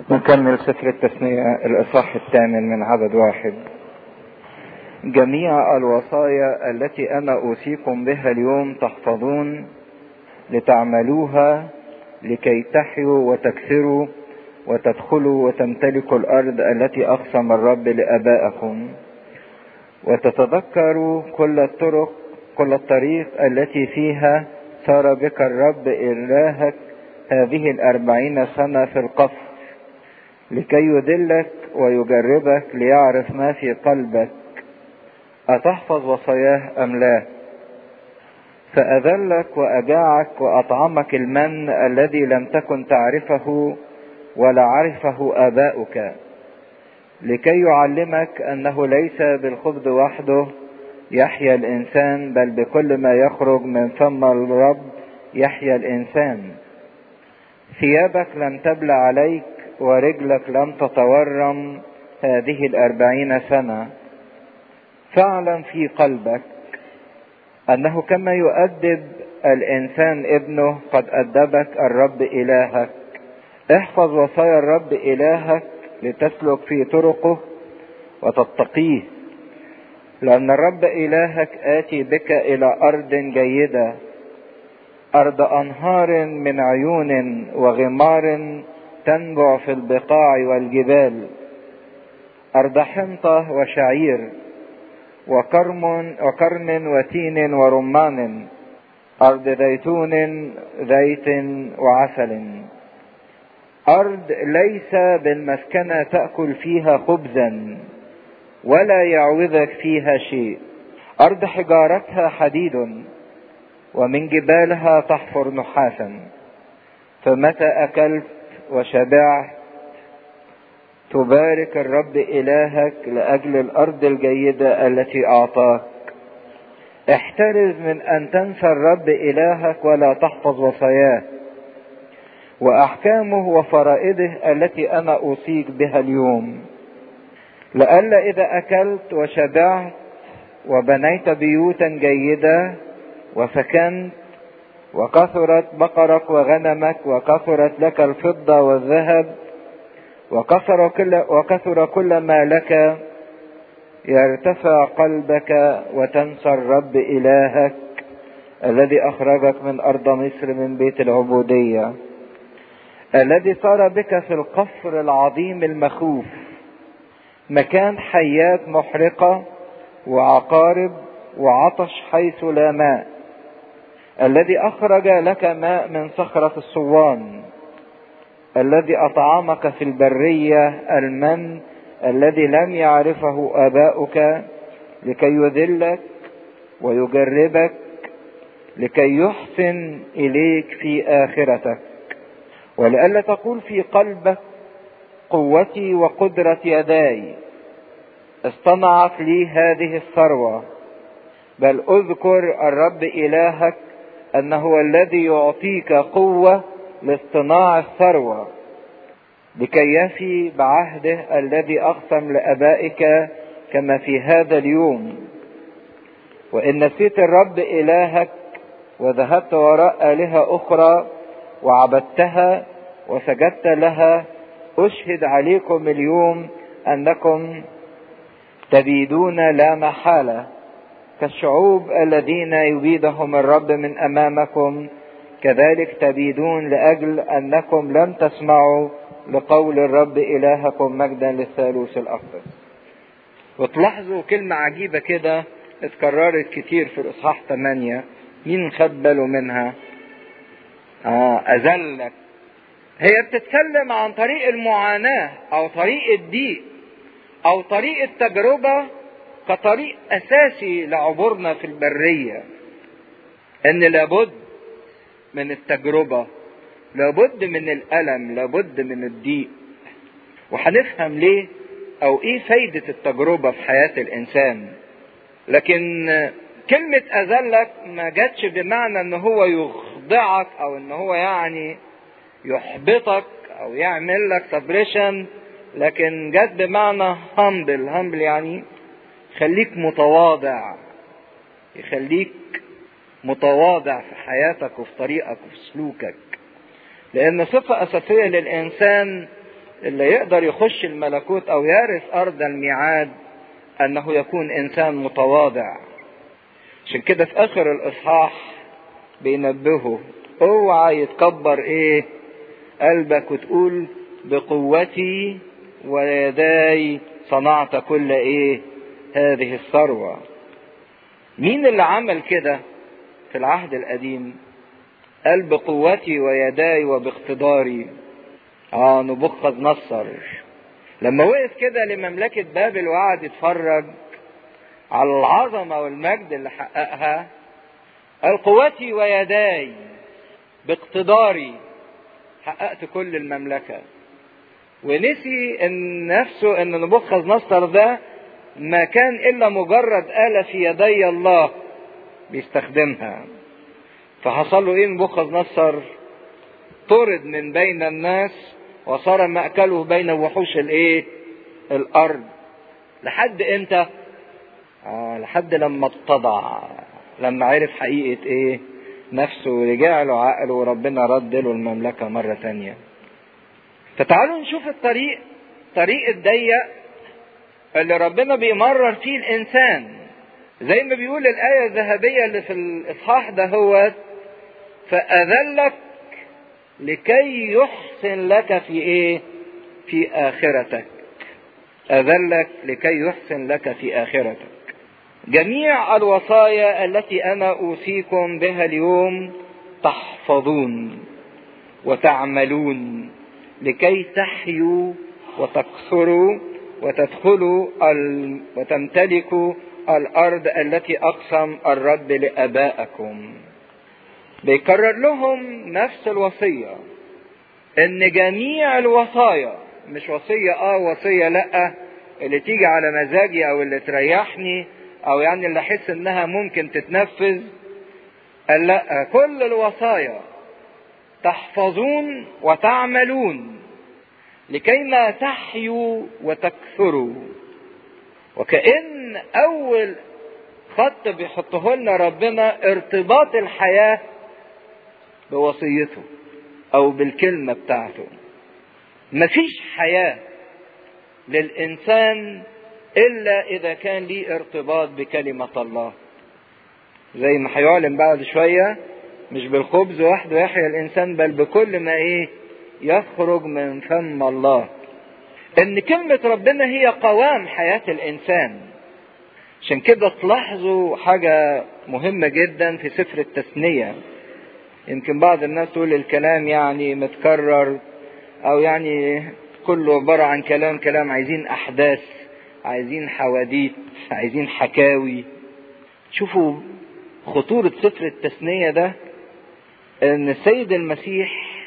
نكمل سفر التثنية الإصحاح الثامن من عدد واحد جميع الوصايا التي أنا أوصيكم بها اليوم تحفظون لتعملوها لكي تحيوا وتكثروا وتدخلوا وتمتلكوا الأرض التي أقسم الرب لآبائكم وتتذكروا كل الطرق كل الطريق التي فيها سار بك الرب إلهك هذه الأربعين سنة في القصر لكي يدلك ويجربك ليعرف ما في قلبك أتحفظ وصاياه أم لا فأذلك وأجاعك وأطعمك المن الذي لم تكن تعرفه ولا عرفه آباؤك لكي يعلمك أنه ليس بالخبز وحده يحيا الإنسان بل بكل ما يخرج من فم الرب يحيا الإنسان ثيابك لم تبلى عليك ورجلك لم تتورم هذه الأربعين سنة فاعلم في قلبك أنه كما يؤدب الإنسان ابنه قد أدبك الرب إلهك احفظ وصايا الرب إلهك لتسلك في طرقه وتتقيه لأن الرب إلهك آتي بك إلى أرض جيدة أرض أنهار من عيون وغمار تنبع في البقاع والجبال أرض حنطة وشعير وكرم وكرم وتين ورمان أرض زيتون زيت وعسل أرض ليس بالمسكنة تأكل فيها خبزا ولا يعوذك فيها شيء أرض حجارتها حديد ومن جبالها تحفر نحاسا فمتى أكلت وشبعت تبارك الرب إلهك لأجل الأرض الجيدة التي أعطاك احترز من أن تنسى الرب إلهك ولا تحفظ وصاياه وأحكامه وفرائده التي أنا أوصيك بها اليوم لئلا إذا أكلت وشبعت وبنيت بيوتا جيدة وسكنت وكثرت بقرك وغنمك وكثرت لك الفضة والذهب وكثر كل, وكثر كل ما لك يرتفع قلبك وتنسى الرب إلهك الذي أخرجك من أرض مصر من بيت العبودية الذي صار بك في القصر العظيم المخوف مكان حيات محرقة وعقارب وعطش حيث لا ماء الذي أخرج لك ماء من صخرة الصوان الذي أطعمك في البرية المن الذي لم يعرفه آباؤك لكي يذلك ويجربك لكي يحسن إليك في آخرتك ولئلا تقول في قلبك قوتي وقدرة يداي اصطنعت لي هذه الثروة بل اذكر الرب إلهك أنه هو الذي يعطيك قوة لاصطناع الثروة لكي يفي بعهده الذي أقسم لأبائك كما في هذا اليوم وإن نسيت الرب إلهك وذهبت وراء آلهة أخرى وعبدتها وسجدت لها أشهد عليكم اليوم أنكم تبيدون لا محالة كالشعوب الذين يبيدهم الرب من أمامكم كذلك تبيدون لأجل أنكم لم تسمعوا لقول الرب إلهكم مجدا للثالوث الأقدس وتلاحظوا كلمة عجيبة كده اتكررت كتير في الإصحاح 8 مين خد باله منها؟ آه أذلك هي بتتكلم عن طريق المعاناة أو طريق الضيق أو طريق التجربة كطريق أساسي لعبورنا في البرية إن لابد من التجربة لابد من الألم لابد من الضيق وهنفهم ليه أو إيه فايدة التجربة في حياة الإنسان لكن كلمة أذلك ما جاتش بمعنى إن هو يخضعك أو إن هو يعني يحبطك أو يعمل لك سبريشن لكن جت بمعنى همبل همبل يعني خليك متواضع يخليك متواضع في حياتك وفي طريقك وفي سلوكك لأن صفة أساسية للإنسان اللي يقدر يخش الملكوت او يرث ارض الميعاد انه يكون انسان متواضع عشان كده في اخر الاصحاح بينبهه اوعى يتكبر ايه قلبك وتقول بقوتي ويداي صنعت كل ايه هذه الثروة مين اللي عمل كده في العهد القديم قال بقوتي ويداي وباقتداري اه نبوخذ نصر لما وقف كده لمملكة بابل وقعد يتفرج على العظمة والمجد اللي حققها قال قوتي ويداي باقتداري حققت كل المملكة ونسي ان نفسه ان نبوخذ نصر ده ما كان الا مجرد آلة في يدي الله بيستخدمها فحصل له ايه نبوخذ نصر طرد من بين الناس وصار مأكله بين وحوش الايه الارض لحد امتى آه لحد لما اتضع لما عرف حقيقة ايه نفسه ورجع له عقله وربنا رد له المملكة مرة تانية فتعالوا نشوف الطريق طريق الضيق اللي ربنا بيمرر فيه الانسان زي ما بيقول الآية الذهبية اللي في الإصحاح ده هو فأذلك لكي يحسن لك في إيه؟ في آخرتك. أذلك لكي يحسن لك في آخرتك. جميع الوصايا التي أنا أوصيكم بها اليوم تحفظون وتعملون لكي تحيوا وتكثروا وتدخلوا وتمتلكوا الارض التي اقسم الرب لابائكم بيكرر لهم نفس الوصيه ان جميع الوصايا مش وصيه اه وصيه لا اللي تيجي على مزاجي او اللي تريحني او يعني اللي احس انها ممكن تتنفذ قال لا كل الوصايا تحفظون وتعملون لكيما تحيوا وتكثروا وكأن أول خط بيحطه لنا ربنا ارتباط الحياة بوصيته أو بالكلمة بتاعته مفيش حياة للإنسان إلا إذا كان ليه ارتباط بكلمة الله زي ما هيعلن بعد شوية مش بالخبز وحده يحيا الإنسان بل بكل ما إيه يخرج من فم الله ان كلمة ربنا هي قوام حياة الانسان عشان كده تلاحظوا حاجة مهمة جدا في سفر التثنية يمكن بعض الناس تقول الكلام يعني متكرر او يعني كله عبارة عن كلام كلام عايزين احداث عايزين حواديت عايزين حكاوي شوفوا خطورة سفر التثنية ده ان السيد المسيح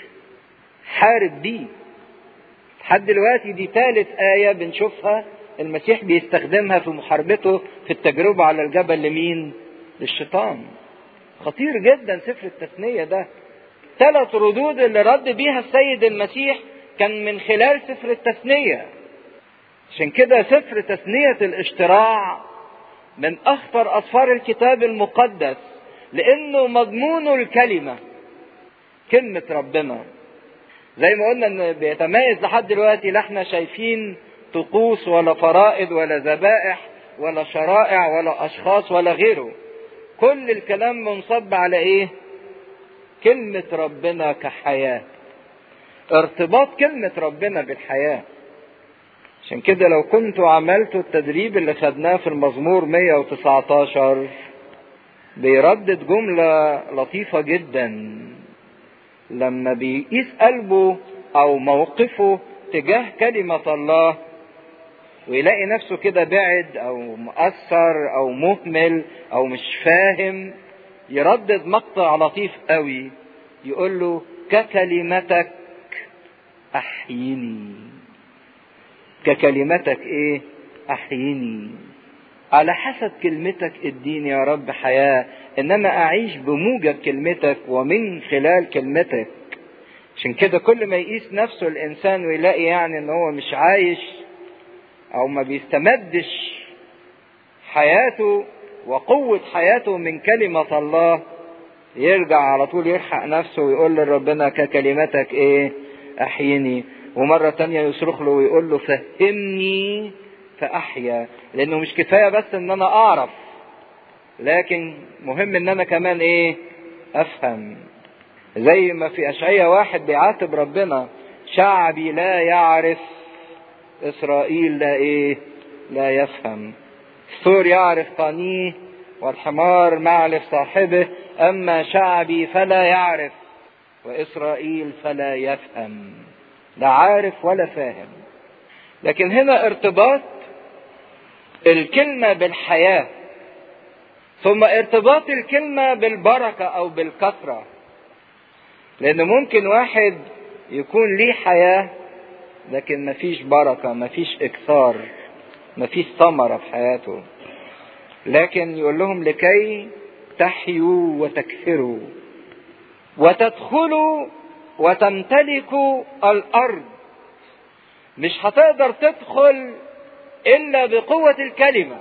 حارب بيه لحد دلوقتي دي ثالث آية بنشوفها المسيح بيستخدمها في محاربته في التجربة على الجبل لمين؟ للشيطان. خطير جدا سفر التثنية ده. ثلاث ردود اللي رد بيها السيد المسيح كان من خلال سفر التثنية. عشان كده سفر تثنية الاشتراع من أخطر أسفار الكتاب المقدس لأنه مضمون الكلمة. كلمة ربنا. زي ما قلنا ان بيتميز لحد دلوقتي لا احنا شايفين طقوس ولا فرائض ولا ذبائح ولا شرائع ولا اشخاص ولا غيره كل الكلام منصب على ايه كلمة ربنا كحياة ارتباط كلمة ربنا بالحياة عشان كده لو كنتوا عملتوا التدريب اللي خدناه في المزمور 119 بيردد جملة لطيفة جدا لما بيقيس قلبه او موقفه تجاه كلمة الله ويلاقي نفسه كده بعد او مؤثر او مهمل او مش فاهم يردد مقطع لطيف قوي يقول له ككلمتك احيني ككلمتك ايه احيني على حسب كلمتك اديني يا رب حياة انما اعيش بموجب كلمتك ومن خلال كلمتك عشان كده كل ما يقيس نفسه الانسان ويلاقي يعني ان هو مش عايش او ما بيستمدش حياته وقوة حياته من كلمة الله يرجع على طول يلحق نفسه ويقول لربنا ككلمتك ايه احيني ومرة تانية يصرخ له ويقول له فهمني فأحيا لأنه مش كفاية بس إن أنا أعرف لكن مهم إن أنا كمان إيه أفهم زي ما في أشعية واحد بيعاتب ربنا شعبي لا يعرف إسرائيل لا إيه لا يفهم الثور يعرف قانيه والحمار معلف صاحبه أما شعبي فلا يعرف وإسرائيل فلا يفهم لا عارف ولا فاهم لكن هنا ارتباط الكلمة بالحياة ثم ارتباط الكلمة بالبركة أو بالكثرة لأن ممكن واحد يكون ليه حياة لكن مفيش بركة مفيش إكثار مفيش ثمرة في حياته لكن يقول لهم لكي تحيوا وتكثروا وتدخلوا وتمتلكوا الارض مش هتقدر تدخل الا بقوة الكلمة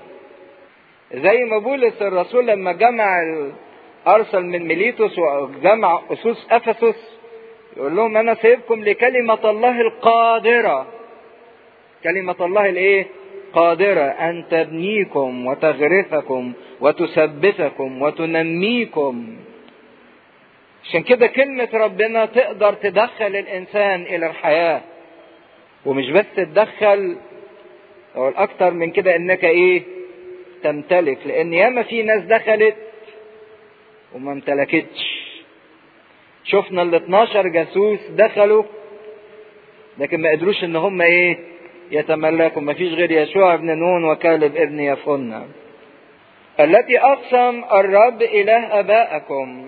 زي ما بولس الرسول لما جمع ارسل من ميليتوس وجمع اسوس افسس يقول لهم انا سايبكم لكلمة الله القادرة كلمة الله الايه قادرة ان تبنيكم وتغرسكم وتثبتكم وتنميكم عشان كده كلمة ربنا تقدر تدخل الإنسان إلى الحياة ومش بس تدخل أو الأكتر من كده إنك إيه تمتلك لأن ياما في ناس دخلت وما امتلكتش شفنا ال 12 جاسوس دخلوا لكن ما قدروش إن هم إيه يتملكوا ما فيش غير يشوع ابن نون وكالب ابن يفنة التي أقسم الرب إله أبائكم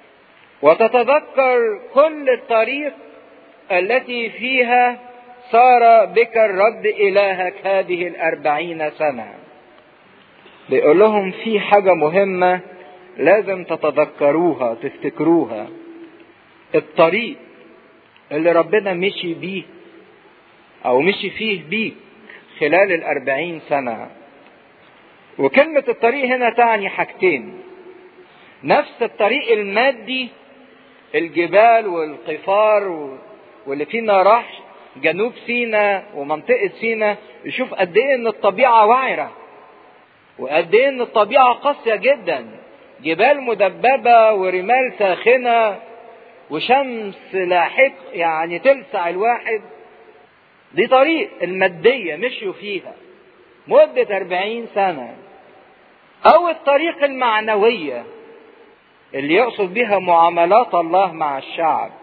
وتتذكر كل الطريق التي فيها صار بك الرب إلهك هذه الأربعين سنة بيقول لهم في حاجة مهمة لازم تتذكروها تفتكروها الطريق اللي ربنا مشي بيه أو مشي فيه بيك خلال الأربعين سنة وكلمة الطريق هنا تعني حاجتين نفس الطريق المادي الجبال والقفار واللي فينا راح جنوب سينا ومنطقة سينا يشوف قد ايه ان الطبيعة وعرة وقد ايه ان الطبيعة قاسية جدا جبال مدببة ورمال ساخنة وشمس لاحق يعني تلسع الواحد دي طريق المادية مشيوا فيها مدة أربعين سنة أو الطريق المعنوية اللي يقصد بها معاملات الله مع الشعب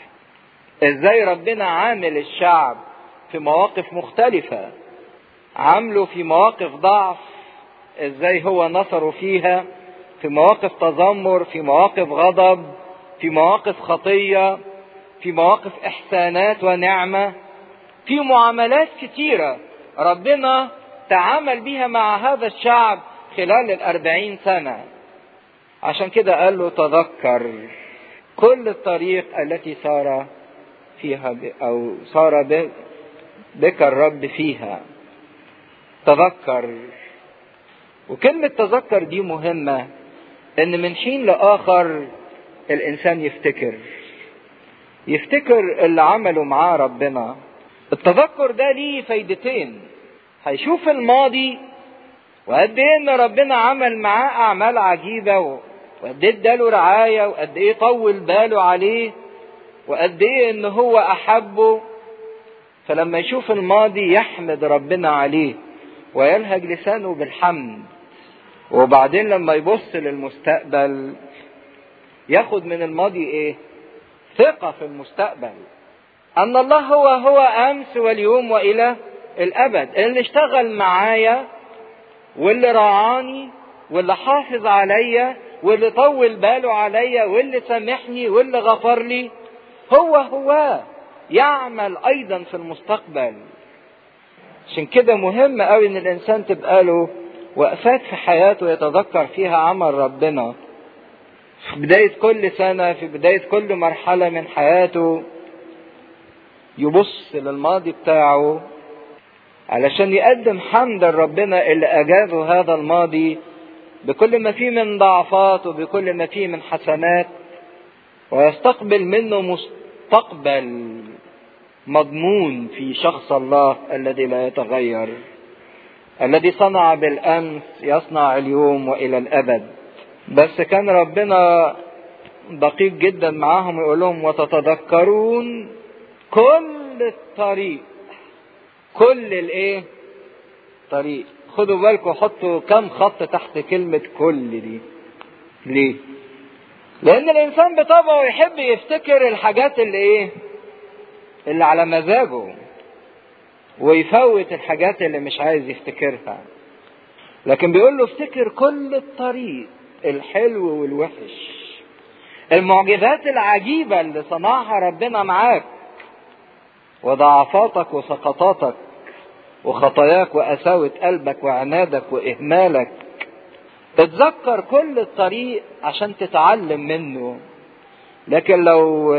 ازاي ربنا عامل الشعب في مواقف مختلفة عامله في مواقف ضعف ازاي هو نصره فيها في مواقف تذمر في مواقف غضب في مواقف خطية في مواقف احسانات ونعمة في معاملات كتيرة ربنا تعامل بها مع هذا الشعب خلال الأربعين سنة عشان كده قال له تذكر كل الطريق التي سار فيها ب... أو سار ب... بك الرب فيها تذكر وكلمة تذكر دي مهمة ان من حين لآخر الانسان يفتكر يفتكر اللي عمله معاه ربنا التذكر ده ليه فايدتين هيشوف الماضي وقد ايه ان ربنا عمل معاه اعمال عجيبه وقد ايه اداله رعايه وقد ايه طول باله عليه وقد ايه ان هو احبه فلما يشوف الماضي يحمد ربنا عليه ويلهج لسانه بالحمد وبعدين لما يبص للمستقبل ياخد من الماضي ايه ثقة في المستقبل ان الله هو هو امس واليوم والى الابد اللي اشتغل معايا واللي رعاني واللي حافظ عليا واللي طول باله عليا واللي سامحني واللي غفر لي هو هو يعمل ايضا في المستقبل عشان كده مهم قوي ان الانسان تبقى له وقفات في حياته يتذكر فيها عمل ربنا في بداية كل سنة في بداية كل مرحلة من حياته يبص للماضي بتاعه علشان يقدم حمد لربنا اللي أجازه هذا الماضي بكل ما فيه من ضعفات وبكل ما فيه من حسنات ويستقبل منه مستقبل مضمون في شخص الله الذي لا يتغير الذي صنع بالامس يصنع اليوم والى الابد بس كان ربنا دقيق جدا معاهم يقول لهم وتتذكرون كل الطريق كل الايه طريق خدوا بالكم حطوا كم خط تحت كلمة كل دي ليه لان الانسان بطبعه يحب يفتكر الحاجات اللي ايه اللي على مزاجه ويفوت الحاجات اللي مش عايز يفتكرها لكن بيقول له افتكر كل الطريق الحلو والوحش المعجزات العجيبة اللي صنعها ربنا معاك وضعفاتك وسقطاتك وخطاياك وقساوة قلبك وعنادك وإهمالك تتذكر كل الطريق عشان تتعلم منه لكن لو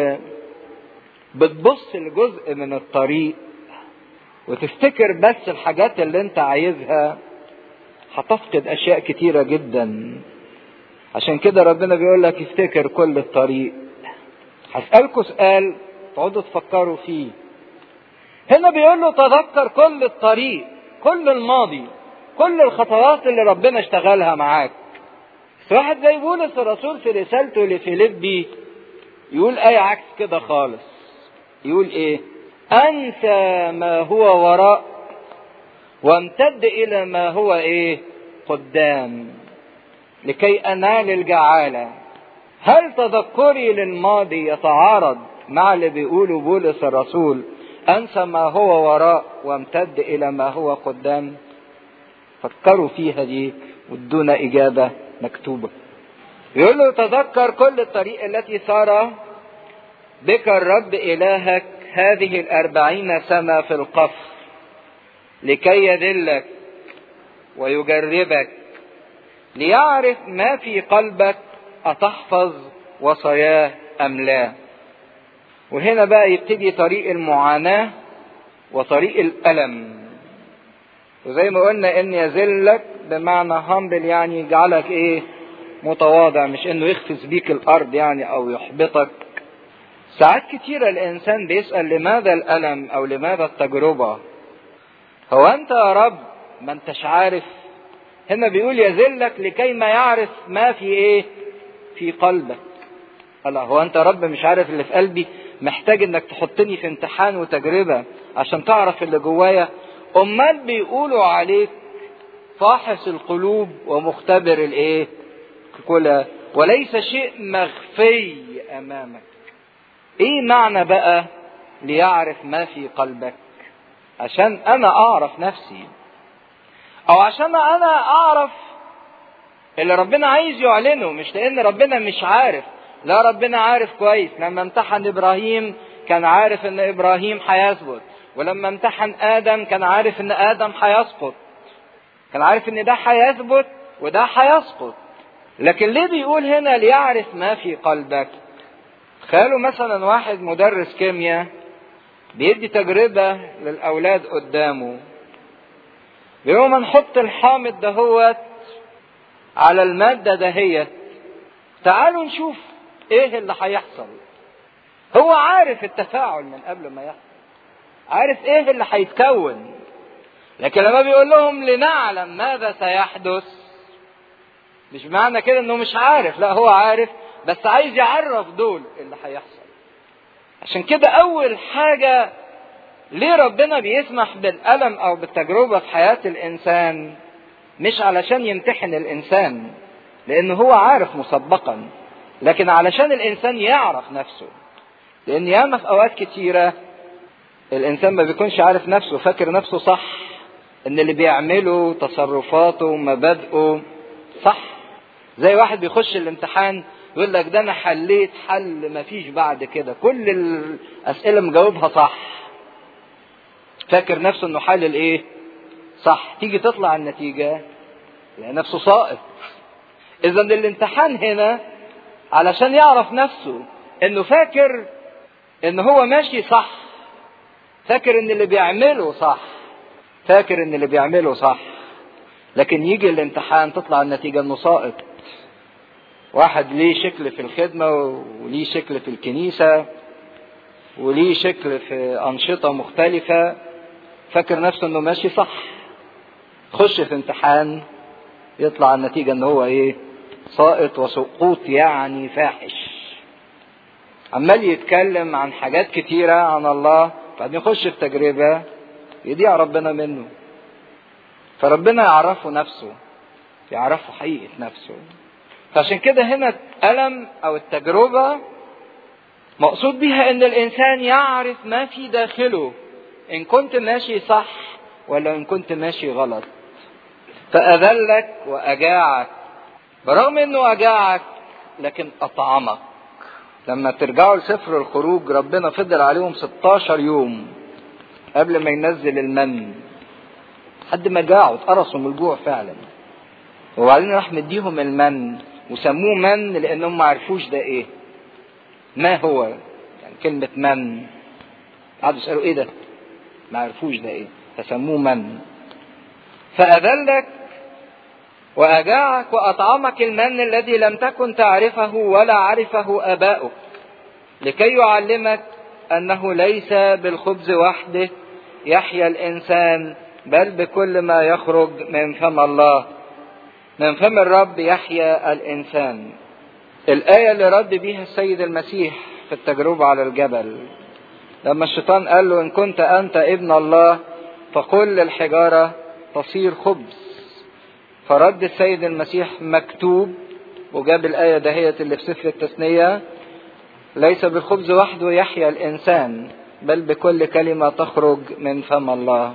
بتبص لجزء من الطريق وتفتكر بس الحاجات اللي انت عايزها هتفقد اشياء كتيرة جدا عشان كده ربنا بيقول لك افتكر كل الطريق هسألكوا سؤال تقعدوا تفكروا فيه هنا بيقول له تذكر كل الطريق كل الماضي كل الخطوات اللي ربنا اشتغلها معاك بس واحد زي بولس الرسول في رسالته لفيليبي يقول آية عكس كده خالص يقول ايه انسى ما هو وراء وامتد الى ما هو ايه قدام لكي انال الجعاله هل تذكري للماضي يتعارض مع اللي بيقوله بولس الرسول انسى ما هو وراء وامتد الى ما هو قدام فكروا فيها دي وادونا اجابه مكتوبه يقول له تذكر كل الطريق التي سار بك الرب الهك هذه الأربعين سنة في القفر لكي يذلك ويجربك ليعرف ما في قلبك أتحفظ وصاياه أم لا وهنا بقى يبتدي طريق المعاناة وطريق الألم وزي ما قلنا ان يذلك بمعنى همبل يعني يجعلك ايه متواضع مش انه يخفز بيك الارض يعني او يحبطك ساعات كتيرة الإنسان بيسأل لماذا الألم أو لماذا التجربة هو أنت يا رب ما أنتش عارف هنا بيقول يذلك لكي ما يعرف ما في إيه في قلبك الله هو أنت يا رب مش عارف اللي في قلبي محتاج إنك تحطني في امتحان وتجربة عشان تعرف اللي جوايا أمال بيقولوا عليك فاحص القلوب ومختبر الإيه كلها وليس شيء مخفي أمامك ايه معنى بقى ليعرف ما في قلبك عشان انا اعرف نفسي او عشان انا اعرف اللي ربنا عايز يعلنه مش لان ربنا مش عارف لا ربنا عارف كويس لما امتحن ابراهيم كان عارف ان ابراهيم هيثبت ولما امتحن ادم كان عارف ان ادم هيسقط كان عارف ان ده هيثبت وده هيسقط لكن ليه بيقول هنا ليعرف ما في قلبك تخيلوا مثلا واحد مدرس كيمياء بيدي تجربة للأولاد قدامه بيقول ما نحط الحامض دهوت على المادة دهيت تعالوا نشوف ايه اللي هيحصل هو عارف التفاعل من قبل ما يحصل عارف ايه اللي هيتكون لكن لما بيقول لهم لنعلم ماذا سيحدث مش معنى كده انه مش عارف لا هو عارف بس عايز يعرف دول اللي هيحصل عشان كده اول حاجة ليه ربنا بيسمح بالألم او بالتجربة في حياة الانسان مش علشان يمتحن الانسان لان هو عارف مسبقا لكن علشان الانسان يعرف نفسه لان ياما في اوقات كتيرة الانسان ما بيكونش عارف نفسه فاكر نفسه صح ان اللي بيعمله تصرفاته مبادئه صح زي واحد بيخش الامتحان يقول لك ده انا حليت حل ما فيش بعد كده كل الاسئله مجاوبها صح فاكر نفسه انه حلل ايه صح تيجي تطلع النتيجه يلاقي نفسه ساقط اذا الامتحان هنا علشان يعرف نفسه انه فاكر ان هو ماشي صح فاكر ان اللي بيعمله صح فاكر ان اللي بيعمله صح لكن يجي الامتحان تطلع النتيجه انه ساقط واحد ليه شكل في الخدمة وليه شكل في الكنيسة وليه شكل في أنشطة مختلفة فاكر نفسه انه ماشي صح خش في امتحان يطلع النتيجة ان هو ايه ساقط وسقوط يعني فاحش عمال يتكلم عن حاجات كتيرة عن الله بعدين يخش في تجربة يضيع ربنا منه فربنا يعرفه نفسه يعرفه حقيقة نفسه فعشان كده هنا الألم أو التجربة مقصود بها إن الإنسان يعرف ما في داخله إن كنت ماشي صح ولا إن كنت ماشي غلط فأذلك وأجاعك برغم إنه أجاعك لكن أطعمك لما ترجعوا لسفر الخروج ربنا فضل عليهم 16 يوم قبل ما ينزل المن لحد ما جاعوا اتقرصوا من الجوع فعلا وبعدين راح مديهم المن وسموه من لانهم ما عرفوش ده ايه ما هو يعني كلمة من قعدوا يسألوا ايه ده ما عرفوش ده ايه فسموه من فأذلك وأجاعك وأطعمك المن الذي لم تكن تعرفه ولا عرفه آباؤك لكي يعلمك أنه ليس بالخبز وحده يحيا الإنسان بل بكل ما يخرج من فم الله من فم الرب يحيا الإنسان الآية اللي رد بيها السيد المسيح في التجربة على الجبل لما الشيطان قال له إن كنت أنت ابن الله فقل للحجارة تصير خبز فرد السيد المسيح مكتوب وجاب الآية دهية اللي في سفر التثنية ليس بالخبز وحده يحيا الإنسان بل بكل كلمة تخرج من فم الله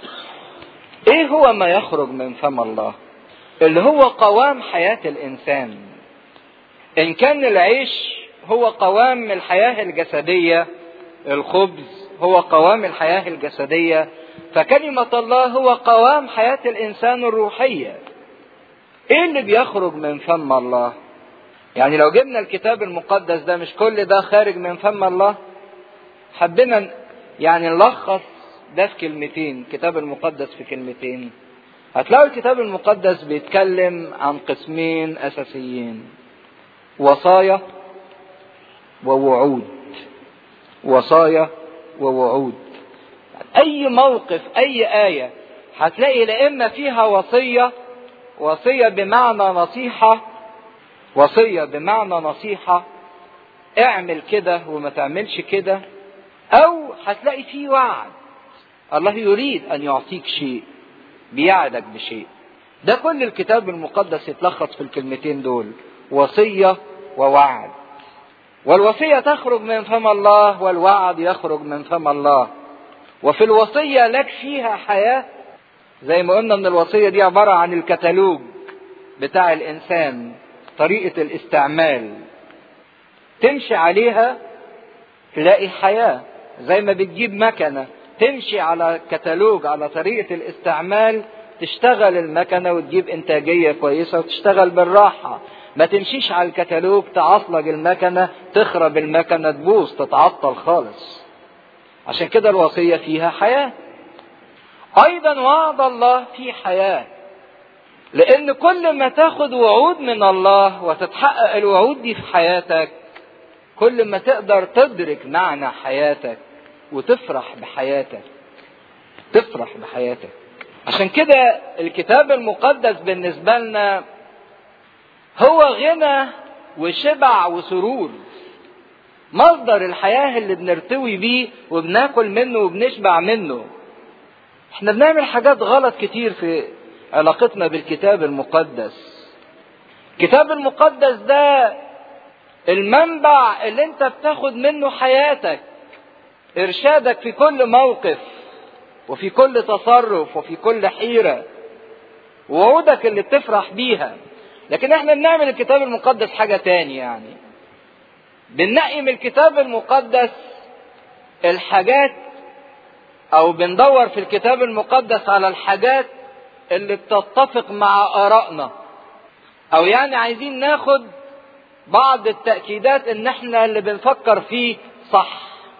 ايه هو ما يخرج من فم الله اللي هو قوام حياة الإنسان إن كان العيش هو قوام الحياة الجسدية الخبز هو قوام الحياة الجسدية فكلمة الله هو قوام حياة الإنسان الروحية ايه اللي بيخرج من فم الله يعني لو جبنا الكتاب المقدس ده مش كل ده خارج من فم الله حبينا يعني نلخص ده في كلمتين الكتاب المقدس في كلمتين هتلاقوا الكتاب المقدس بيتكلم عن قسمين اساسيين وصايا ووعود وصايا ووعود اي موقف اي ايه هتلاقي لا اما فيها وصيه وصيه بمعنى نصيحه وصيه بمعنى نصيحه اعمل كده وما تعملش كده او هتلاقي فيه وعد الله يريد ان يعطيك شيء بيعدك بشيء ده كل الكتاب المقدس يتلخص في الكلمتين دول وصيه ووعد والوصيه تخرج من فم الله والوعد يخرج من فم الله وفي الوصيه لك فيها حياه زي ما قلنا ان الوصيه دي عباره عن الكتالوج بتاع الانسان طريقه الاستعمال تمشي عليها تلاقي حياه زي ما بتجيب مكنه تمشي على كتالوج على طريقه الاستعمال تشتغل المكنه وتجيب انتاجيه كويسه وتشتغل بالراحه ما تمشيش على الكتالوج تعصلج المكنه تخرب المكنه تبوظ تتعطل خالص عشان كده الوصيه فيها حياه ايضا وعد الله في حياه لان كل ما تاخد وعود من الله وتتحقق الوعود دي في حياتك كل ما تقدر تدرك معنى حياتك وتفرح بحياتك تفرح بحياتك عشان كده الكتاب المقدس بالنسبه لنا هو غنى وشبع وسرور مصدر الحياه اللي بنرتوي بيه وبناكل منه وبنشبع منه احنا بنعمل حاجات غلط كتير في علاقتنا بالكتاب المقدس الكتاب المقدس ده المنبع اللي انت بتاخد منه حياتك ارشادك في كل موقف وفي كل تصرف وفي كل حيره ووعودك اللي بتفرح بيها لكن احنا بنعمل الكتاب المقدس حاجه تاني يعني بننقي من الكتاب المقدس الحاجات او بندور في الكتاب المقدس على الحاجات اللي بتتفق مع ارائنا او يعني عايزين ناخد بعض التأكيدات ان احنا اللي بنفكر فيه صح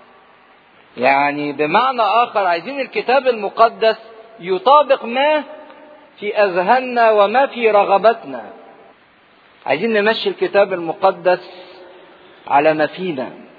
يعني بمعنى اخر عايزين الكتاب المقدس يطابق ما في اذهاننا وما في رغبتنا عايزين نمشي الكتاب المقدس على ما فينا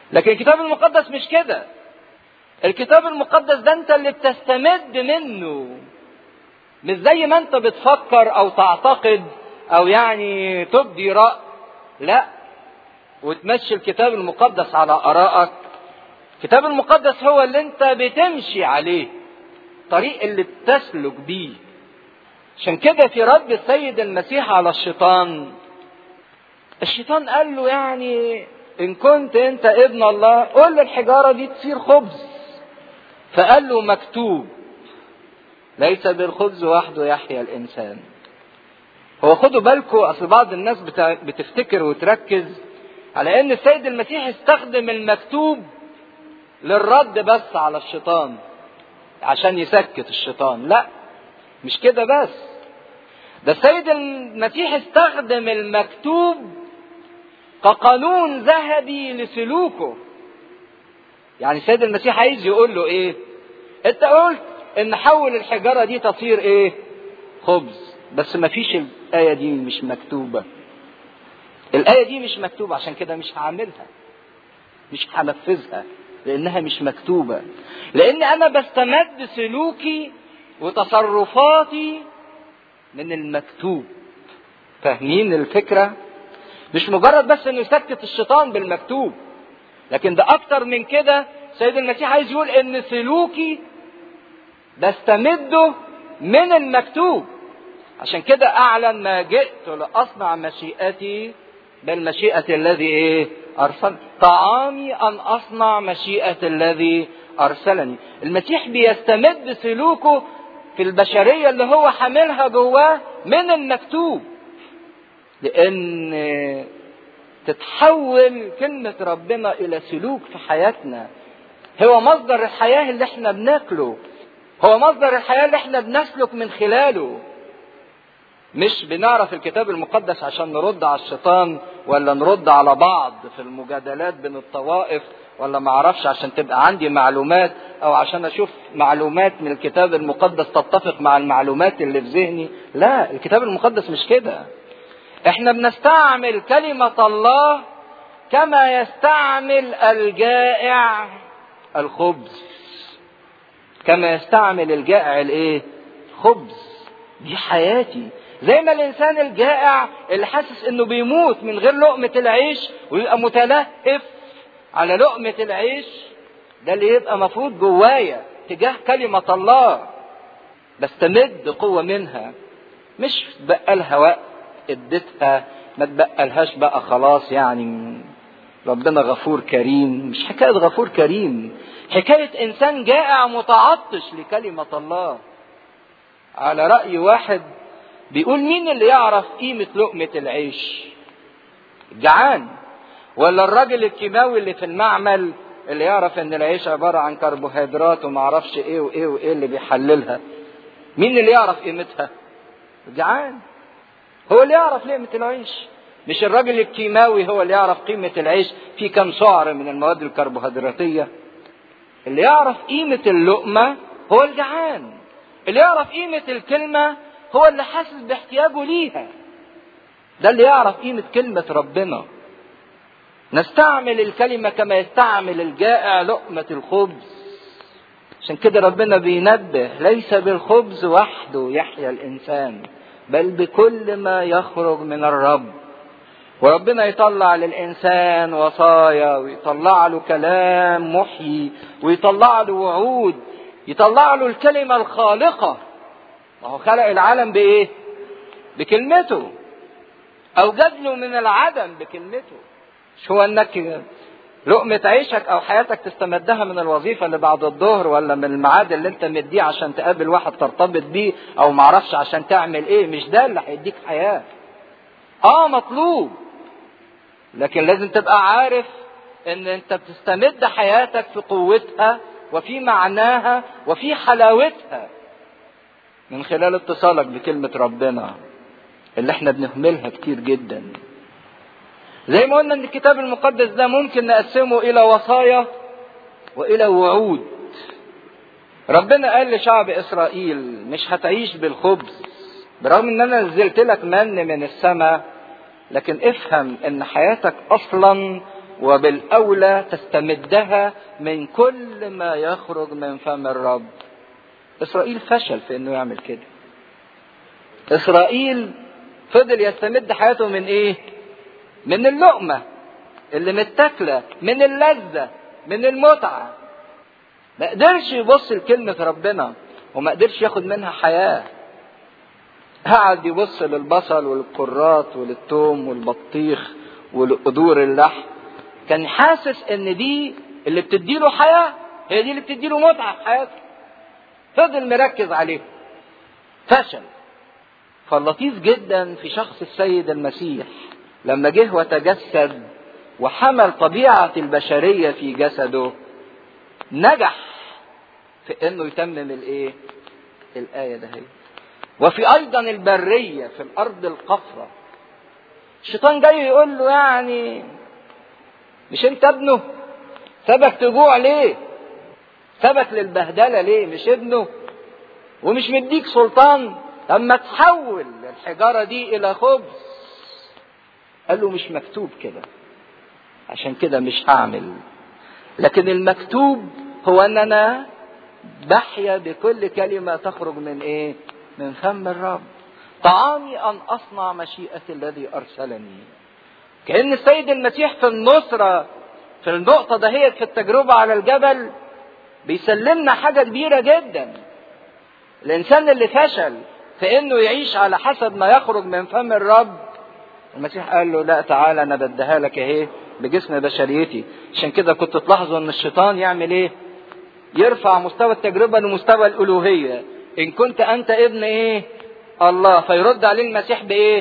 لكن الكتاب المقدس مش كده الكتاب المقدس ده انت اللي بتستمد منه مش زي ما انت بتفكر او تعتقد او يعني تبدي رأي لا وتمشي الكتاب المقدس على ارائك الكتاب المقدس هو اللي انت بتمشي عليه طريق اللي بتسلك بيه عشان كده في رد السيد المسيح على الشيطان الشيطان قال له يعني ان كنت انت ابن الله قول للحجاره دي تصير خبز فقال له مكتوب ليس بالخبز وحده يحيا الانسان هو خدوا بالكم اصل بعض الناس بتفتكر وتركز على ان السيد المسيح استخدم المكتوب للرد بس على الشيطان عشان يسكت الشيطان لا مش كده بس ده السيد المسيح استخدم المكتوب كقانون ذهبي لسلوكه يعني السيد المسيح عايز يقول له ايه انت قلت ان حول الحجاره دي تصير ايه خبز بس ما فيش الايه دي مش مكتوبه الايه دي مش مكتوبه عشان كده مش هعملها مش هنفذها لانها مش مكتوبه لان انا بستمد سلوكي وتصرفاتي من المكتوب فاهمين الفكره مش مجرد بس انه يسكت الشيطان بالمكتوب لكن ده اكتر من كده سيد المسيح عايز يقول ان سلوكي بستمده من المكتوب عشان كده اعلن ما جئت لاصنع مشيئتي بل مشيئة الذي ايه ارسل طعامي ان اصنع مشيئة الذي ارسلني المسيح بيستمد سلوكه في البشرية اللي هو حاملها جواه من المكتوب لان تتحول كلمة ربنا الى سلوك في حياتنا هو مصدر الحياة اللي احنا بناكله هو مصدر الحياة اللي احنا بنسلك من خلاله مش بنعرف الكتاب المقدس عشان نرد على الشيطان ولا نرد على بعض في المجادلات بين الطوائف ولا ما اعرفش عشان تبقى عندي معلومات او عشان اشوف معلومات من الكتاب المقدس تتفق مع المعلومات اللي في ذهني لا الكتاب المقدس مش كده احنا بنستعمل كلمة الله كما يستعمل الجائع الخبز كما يستعمل الجائع الايه خبز دي حياتي زي ما الانسان الجائع اللي حاسس انه بيموت من غير لقمة العيش ويبقى متلهف على لقمة العيش ده اللي يبقى مفروض جوايا تجاه كلمة الله بستمد قوة منها مش بقالها وقت اديتها ما تبقلهاش بقى خلاص يعني ربنا غفور كريم مش حكاية غفور كريم حكاية إنسان جائع متعطش لكلمة الله على رأي واحد بيقول مين اللي يعرف قيمة لقمة العيش جعان ولا الراجل الكيماوي اللي في المعمل اللي يعرف ان العيش عبارة عن كربوهيدرات ومعرفش ايه وايه وايه اللي بيحللها مين اللي يعرف قيمتها جعان هو اللي يعرف قيمة العيش مش الراجل الكيماوي هو اللي يعرف قيمة العيش في كم سعر من المواد الكربوهيدراتية اللي يعرف قيمة اللقمة هو الجعان اللي يعرف قيمة الكلمة هو اللي حاسس باحتياجه ليها ده اللي يعرف قيمة كلمة ربنا نستعمل الكلمة كما يستعمل الجائع لقمة الخبز عشان كده ربنا بينبه ليس بالخبز وحده يحيا الإنسان بل بكل ما يخرج من الرب وربنا يطلع للإنسان وصايا ويطلع له كلام محيي ويطلع له وعود يطلع له الكلمة الخالقة ما هو خلق العالم بإيه؟ بكلمته أوجد له من العدم بكلمته مش هو انك لقمة عيشك او حياتك تستمدها من الوظيفة اللي بعد الظهر ولا من الميعاد اللي انت مديه عشان تقابل واحد ترتبط بيه او معرفش عشان تعمل ايه مش ده اللي هيديك حياة اه مطلوب لكن لازم تبقى عارف ان انت بتستمد حياتك في قوتها وفي معناها وفي حلاوتها من خلال اتصالك بكلمة ربنا اللي احنا بنهملها كتير جدا زي ما قلنا ان الكتاب المقدس ده ممكن نقسمه الى وصايا والى وعود ربنا قال لشعب اسرائيل مش هتعيش بالخبز برغم ان انا نزلت لك من من السماء لكن افهم ان حياتك اصلا وبالاولى تستمدها من كل ما يخرج من فم الرب اسرائيل فشل في انه يعمل كده اسرائيل فضل يستمد حياته من ايه من اللقمه اللي متاكله من اللذه من المتعه ما قدرش يبص لكلمه ربنا وما قدرش ياخد منها حياه قعد يبص للبصل وللكرات وللثوم والبطيخ ولقدور اللحم كان حاسس ان دي اللي بتديله حياه هي دي اللي بتديله متعه في حياته فضل مركز عليه فشل فاللطيف جدا في شخص السيد المسيح لما جه وتجسد وحمل طبيعة البشرية في جسده نجح في انه يتمم الايه الآية ده هي وفي ايضا البرية في الارض القفرة الشيطان جاي يقول له يعني مش انت ابنه سبك تجوع ليه سبك للبهدلة ليه مش ابنه ومش مديك سلطان اما تحول الحجارة دي الى خبز قال له مش مكتوب كده عشان كده مش هعمل لكن المكتوب هو ان انا بحيا بكل كلمة تخرج من ايه من فم الرب طعامي ان اصنع مشيئة الذي ارسلني كأن السيد المسيح في النصرة في النقطة دهيت في التجربة على الجبل بيسلمنا حاجة كبيرة جدا الإنسان اللي فشل في إنه يعيش على حسب ما يخرج من فم الرب المسيح قال له لا تعالى أنا بديها لك أهي بجسم بشريتي عشان كده كنت تلاحظوا إن الشيطان يعمل إيه؟ يرفع مستوى التجربة لمستوى الألوهية إن كنت أنت ابن إيه؟ الله فيرد عليه المسيح بإيه؟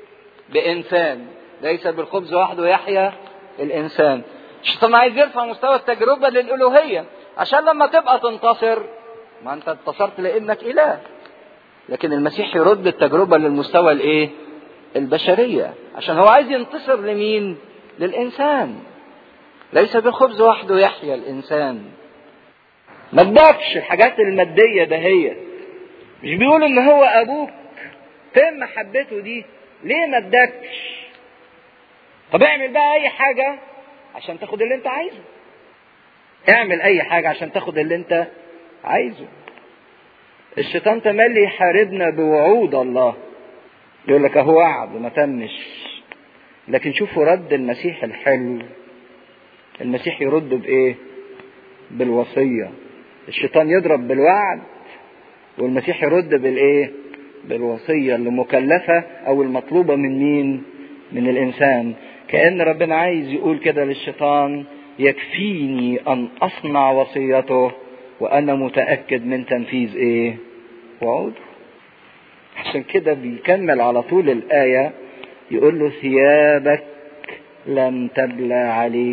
بإنسان ليس بالخبز وحده يحيا الإنسان الشيطان عايز يرفع مستوى التجربة للألوهية عشان لما تبقى تنتصر ما انت انتصرت لانك اله لكن المسيح يرد التجربه للمستوى الايه البشريه عشان هو عايز ينتصر لمين للانسان ليس بالخبز وحده يحيا الانسان ما ادكش الحاجات الماديه دهيت مش بيقول ان هو ابوك فين محبته دي ليه ما ادكش طب اعمل بقى اي حاجه عشان تاخد اللي انت عايزه اعمل اي حاجه عشان تاخد اللي انت عايزه الشيطان تملي يحاربنا بوعود الله يقول لك اهو وعد وما تمش لكن شوفوا رد المسيح الحلو المسيح يرد بايه بالوصيه الشيطان يضرب بالوعد والمسيح يرد بالايه بالوصيه اللي مكلفه او المطلوبه من مين من الانسان كان ربنا عايز يقول كده للشيطان يكفيني ان اصنع وصيته وانا متاكد من تنفيذ ايه وعوده عشان كده بيكمل على طول الايه يقول له ثيابك لم تبلى عليك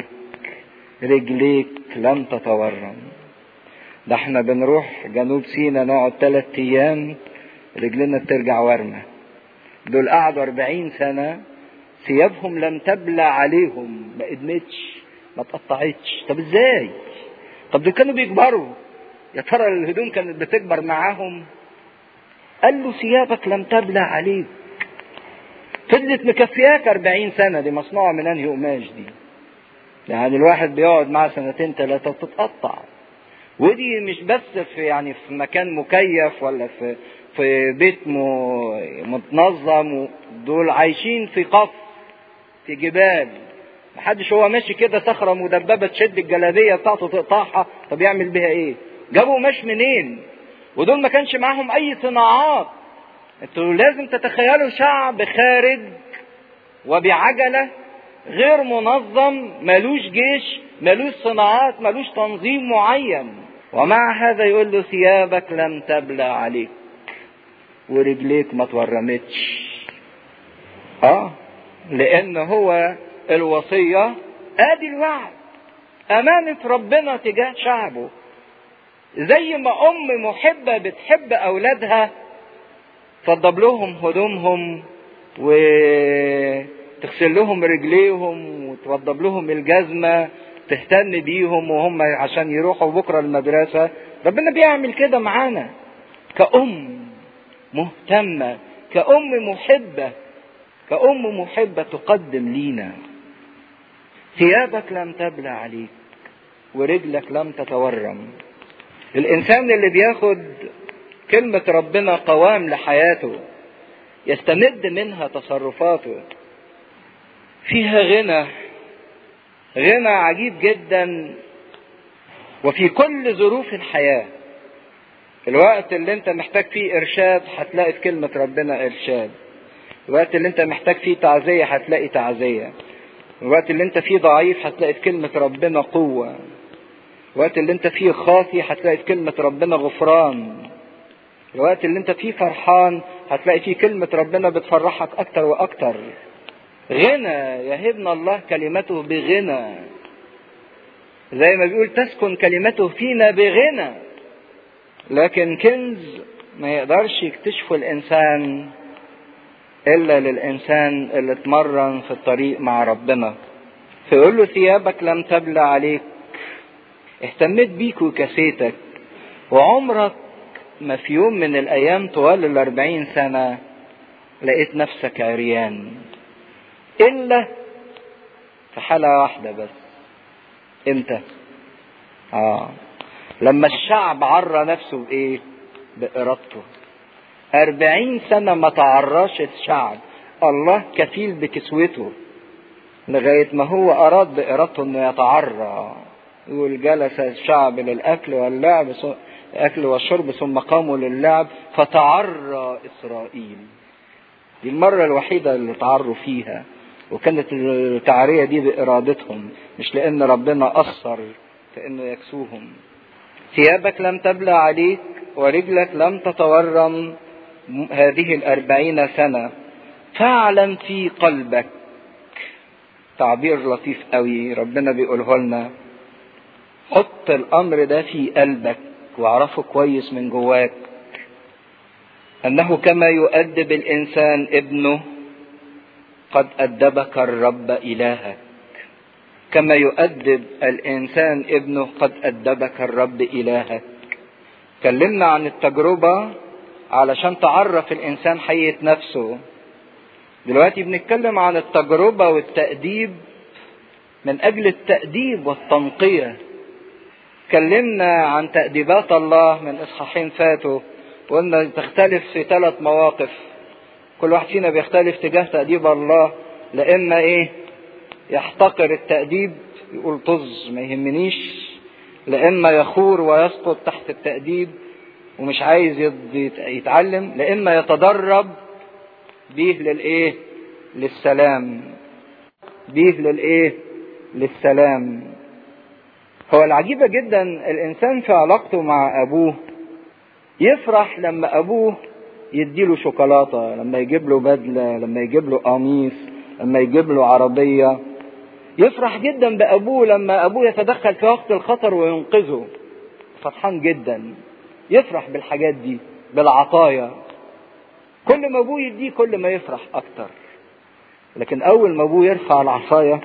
رجليك لم تتورم ده احنا بنروح جنوب سينا نقعد ثلاث ايام رجلنا بترجع ورمه دول قعدوا أربعين سنة ثيابهم لم تبلى عليهم ما ادمتش ما اتقطعتش طب ازاي طب دول كانوا بيكبروا يا ترى الهدوم كانت بتكبر معاهم قال له ثيابك لم تبلى عليك فضلت مكفياك أربعين سنة دي مصنوعة من أنهي قماش دي يعني الواحد بيقعد معاه سنتين ثلاثة تتقطع ودي مش بس في يعني في مكان مكيف ولا في في بيت متنظم دول عايشين في قصر في جبال محدش هو ماشي كده صخره مدببه تشد الجلابيه بتاعته تقطعها طب يعمل بيها ايه؟ جابوا قماش منين؟ ودول ما كانش معاهم اي صناعات انتوا لازم تتخيلوا شعب خارج وبعجله غير منظم ملوش جيش ملوش صناعات ملوش تنظيم معين ومع هذا يقول له ثيابك لم تبلى عليك ورجليك ما تورمتش اه لان هو الوصية ادي الوعد امانة ربنا تجاه شعبه زي ما ام محبة بتحب اولادها تضب لهم هدومهم وتغسل لهم رجليهم وتوضب لهم الجزمة تهتم بيهم وهم عشان يروحوا بكرة المدرسة ربنا بيعمل كده معانا كأم مهتمة كأم محبة كأم محبة تقدم لينا ثيابك لم تبلى عليك ورجلك لم تتورم الانسان اللي بياخد كلمة ربنا قوام لحياته يستمد منها تصرفاته فيها غنى غنى عجيب جدا وفي كل ظروف الحياة الوقت اللي انت محتاج فيه ارشاد هتلاقي في كلمة ربنا ارشاد الوقت اللي انت محتاج فيه تعزية هتلاقي تعزية الوقت اللي انت فيه ضعيف هتلاقي في كلمة ربنا قوة الوقت اللي انت فيه خاطي هتلاقي في كلمة ربنا غفران الوقت اللي انت فيه فرحان هتلاقي فيه كلمة ربنا بتفرحك اكتر واكتر غنى يهبنا الله كلمته بغنى زي ما بيقول تسكن كلمته فينا بغنى لكن كنز ما يقدرش يكتشفه الانسان الا للانسان اللي اتمرن في الطريق مع ربنا فيقول له ثيابك لم تبلى عليك اهتميت بيك وكسيتك وعمرك ما في يوم من الايام طوال الاربعين سنة لقيت نفسك عريان الا في حالة واحدة بس امتى اه لما الشعب عرى نفسه بايه بارادته أربعين سنة ما تعراش الشعب الله كفيل بكسوته لغاية ما هو أراد بإرادته أنه يتعرى يقول جلس الشعب للأكل واللعب الأكل والشرب ثم قاموا للعب فتعرى إسرائيل دي المرة الوحيدة اللي تعروا فيها وكانت التعرية دي بإرادتهم مش لأن ربنا أثر في أنه يكسوهم ثيابك لم تبلى عليك ورجلك لم تتورم هذه الأربعين سنة فاعلم في قلبك تعبير لطيف قوي ربنا بيقوله لنا حط الأمر ده في قلبك واعرفه كويس من جواك أنه كما يؤدب الإنسان ابنه قد أدبك الرب إلهك كما يؤدب الإنسان ابنه قد أدبك الرب إلهك كلمنا عن التجربة علشان تعرف الإنسان حقيقة نفسه دلوقتي بنتكلم عن التجربة والتأديب من أجل التأديب والتنقية كلمنا عن تأديبات الله من إصحاحين فاتوا وقلنا تختلف في ثلاث مواقف كل واحد فينا بيختلف تجاه تأديب الله لإما إيه يحتقر التأديب يقول طز ما يهمنيش لإما يخور ويسقط تحت التأديب ومش عايز يتعلم لإما يتدرب بيه للإيه للسلام بيه للإيه للسلام هو العجيبة جدا الإنسان في علاقته مع أبوه يفرح لما أبوه يديله شوكولاتة لما يجيب له بدلة لما يجيب له قميص لما يجيب له عربية يفرح جدا بأبوه لما أبوه يتدخل في وقت الخطر وينقذه فرحان جدا يفرح بالحاجات دي بالعطايا كل ما أبوه يديه كل ما يفرح أكتر لكن أول ما أبوه يرفع العصاية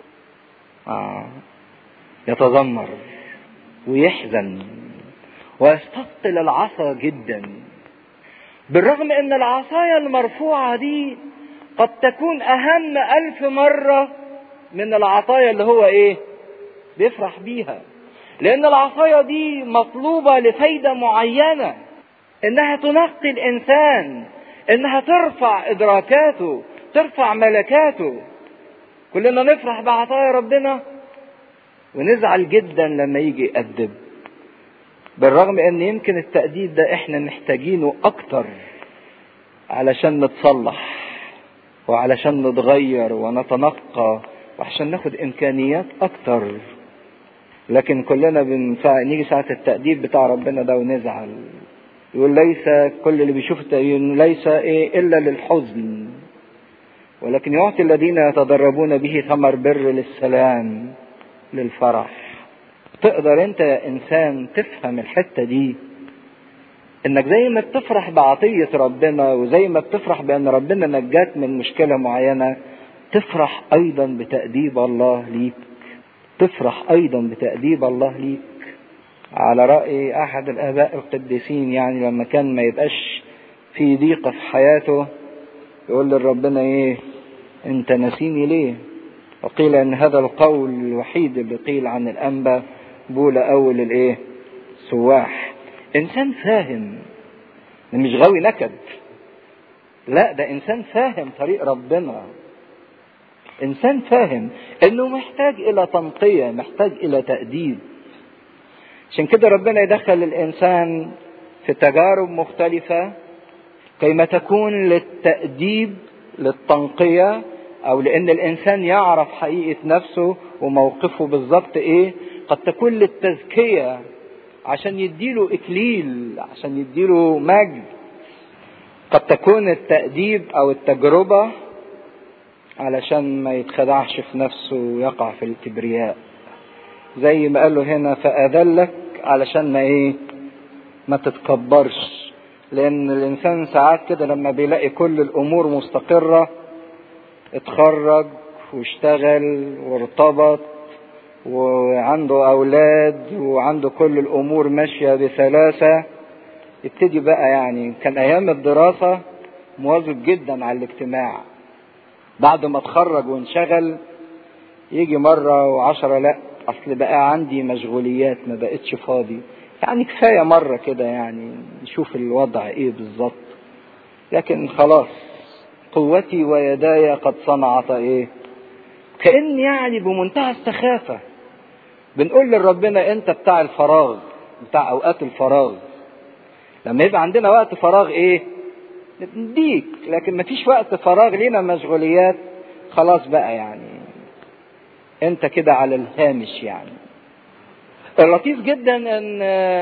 آه يتذمر ويحزن ويستثقل العصا جدا بالرغم ان العصاية المرفوعة دي قد تكون اهم الف مرة من العطايا اللي هو ايه بيفرح بيها لان العصاية دي مطلوبة لفايدة معينة انها تنقي الانسان انها ترفع ادراكاته ترفع ملكاته كلنا نفرح بعطايا ربنا ونزعل جدا لما يجي يأدب بالرغم ان يمكن التأديب ده احنا محتاجينه اكتر علشان نتصلح وعلشان نتغير ونتنقى وعشان ناخد امكانيات اكتر لكن كلنا بنفع... نيجي ساعة التأديب بتاع ربنا ده ونزعل يقول ليس كل اللي بيشوف التأديب ليس ايه الا للحزن ولكن يعطي الذين يتدربون به ثمر بر للسلام للفرح تقدر انت يا انسان تفهم الحته دي انك زي ما بتفرح بعطيه ربنا وزي ما بتفرح بان ربنا نجاك من مشكله معينه تفرح ايضا بتاديب الله ليك تفرح ايضا بتاديب الله ليك على راي احد الاباء القديسين يعني لما كان ما يبقاش في ضيقه في حياته يقول لربنا ايه انت ناسيني ليه وقيل ان هذا القول الوحيد اللي قيل عن الانبا بولا اول الايه سواح انسان فاهم مش غاوي نكد لا ده انسان فاهم طريق ربنا انسان فاهم انه محتاج الى تنقية محتاج الى تأديب عشان كده ربنا يدخل الانسان في تجارب مختلفة كيما تكون للتأديب للتنقية او لان الانسان يعرف حقيقة نفسه وموقفه بالظبط ايه قد تكون للتزكية عشان يديله اكليل عشان يديله مجد قد تكون التأديب او التجربة علشان ما يتخدعش في نفسه ويقع في الكبرياء زي ما قال له هنا فأذلك علشان ما ايه ما تتكبرش لان الانسان ساعات كده لما بيلاقي كل الامور مستقرة اتخرج واشتغل وارتبط وعنده اولاد وعنده كل الامور ماشية بسلاسة يبتدي بقى يعني كان ايام الدراسة مواظب جدا على الاجتماع بعد ما اتخرج وانشغل يجي مرة وعشرة لا اصل بقى عندي مشغوليات ما بقتش فاضي يعني كفاية مرة كده يعني نشوف الوضع ايه بالظبط لكن خلاص قوتي ويداي قد صنعت ايه كأن يعني بمنتهى السخافة بنقول لربنا انت بتاع الفراغ بتاع اوقات الفراغ لما يبقى عندنا وقت فراغ ايه نديك لكن مفيش وقت فراغ لينا مشغوليات خلاص بقى يعني انت كده على الهامش يعني اللطيف جدا ان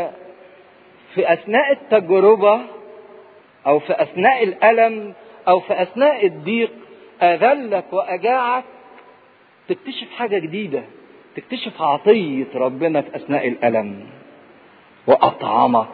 في اثناء التجربة او في اثناء الالم او في اثناء الضيق اذلك واجاعك تكتشف حاجة جديدة تكتشف عطية ربنا في اثناء الالم واطعمك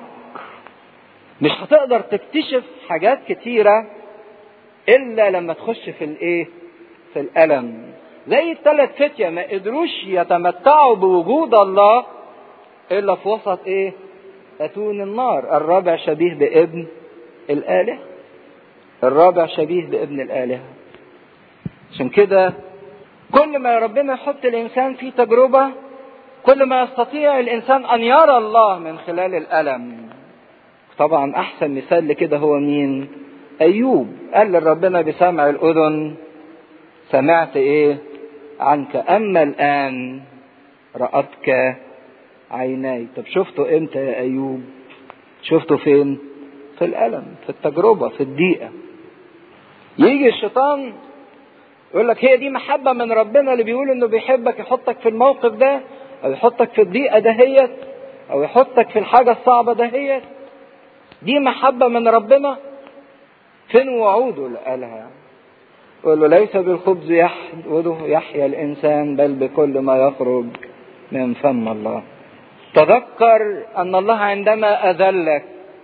مش هتقدر تكتشف حاجات كتيرة الا لما تخش في الايه في الالم زي الثلاث فتية ما قدروش يتمتعوا بوجود الله الا في وسط ايه اتون النار الرابع شبيه بابن الاله الرابع شبيه بابن الاله عشان كده كل ما ربنا يحط الانسان في تجربة كل ما يستطيع الانسان ان يرى الله من خلال الالم طبعا احسن مثال لكده هو مين ايوب قال لربنا بسمع الاذن سمعت ايه عنك اما الان رأتك عيناي طب شفته امتى يا ايوب شفته فين في الالم في التجربه في الضيقه يجي الشيطان يقول لك هي دي محبه من ربنا اللي بيقول انه بيحبك يحطك في الموقف ده او يحطك في الضيقه دهيت او يحطك في الحاجه الصعبه دهيت دي محبه من ربنا فين وعوده اللي قالها يقول له ليس بالخبز يحيا الانسان بل بكل ما يخرج من فم الله تذكر ان الله عندما اذلك